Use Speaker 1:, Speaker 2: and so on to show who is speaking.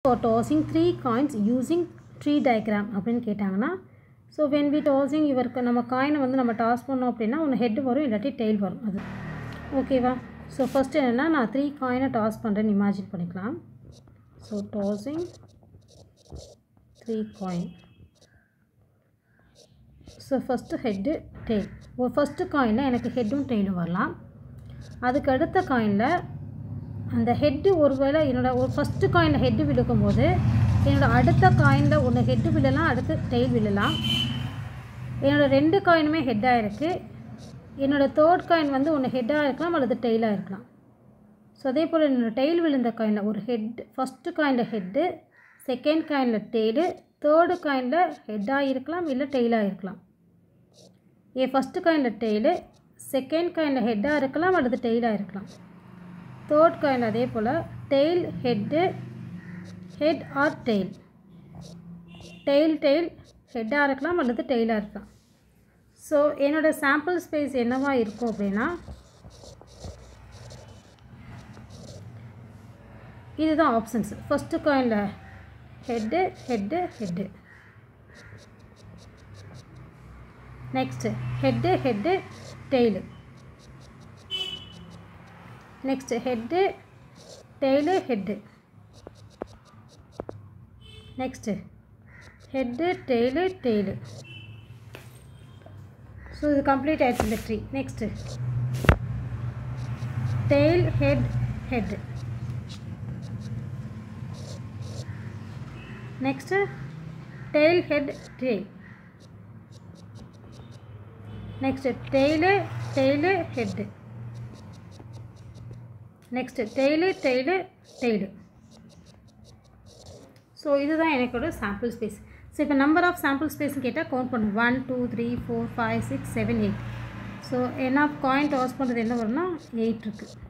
Speaker 1: for tossing three coins using tree diagram அப்படின்னு கேட்டாங்கன்னா so when we tossing இவருக்கு நம்ம காயினை வந்து நம்ம டாஸ் பண்ணோம் அப்படின்னா ஒன்று ஹெட் வரும் இல்லாட்டி டெய்ல் வரும் அது ஓகேவா ஸோ ஃபஸ்ட்டு என்னென்னா நான் த்ரீ காயினை டாஸ் பண்ணுறேன்னு இமேஜின் பண்ணிக்கலாம் so tossing three coin so first head tail ஒரு ஃபஸ்ட்டு காயினில் எனக்கு ஹெட்டும் டெய்லும் வரலாம் அதுக்கு அடுத்த காயினில் அந்த ஹெட்டு ஒருவேளை என்னோடய ஒரு ஃபஸ்ட்டு காயினில் ஹெட்டு விழுக்கும்போது என்னோடய அடுத்த காயினில் ஒன்று ஹெட்டு விழலாம் அடுத்து டெய்ல் விழலாம் என்னோடய ரெண்டு காயினுமே ஹெட்டாக இருக்குது என்னோடய தேர்ட் காயின் வந்து ஒன்று ஹெட்டாக இருக்கலாம் அல்லது டெய்லாக இருக்கலாம் ஸோ அதே போல் என்னோடய டெய்ல் விழுந்த காயினில் ஒரு ஹெட் ஃபஸ்ட்டு காயினில் ஹெட்டு செகண்ட் காயினில் டெய்லு தேர்டு காயினில் ஹெட்டாக இருக்கலாம் இல்லை டெய்லாக இருக்கலாம் ஏ ஃபஸ்ட்டு காயினில் டெய்லு செகண்ட் காயினில் ஹெட்டாக இருக்கலாம் அல்லது டெய்லாக இருக்கலாம் தேர்ட் காயின் அதே போல் tail head head or tail tail tail ஹெட்டாக இருக்கலாம் அல்லது டெய்லாக இருக்கலாம் ஸோ என்னோடய சாம்பிள் ஸ்பேஸ் என்னவா இருக்கும் அப்படின்னா இதுதான் ஆப்ஷன்ஸ் ஃபஸ்ட்டு காயினில் head head head next head head tail next head tail head next head tail tail so இது கம்ப்ளீட் ஆயிடுச்சு இந்த tree next tail head head next tail head tail next tail tail head next tail tail tail so இதுதான் எனக்கோட sample space so இப்போ number of sample ஸ்பேஸ்னு கேட்டால் count பண்ணும் one two three four five six seven eight so என்ன coin toss பண்ணுறது என்ன வரும்னா எயிட் இருக்குது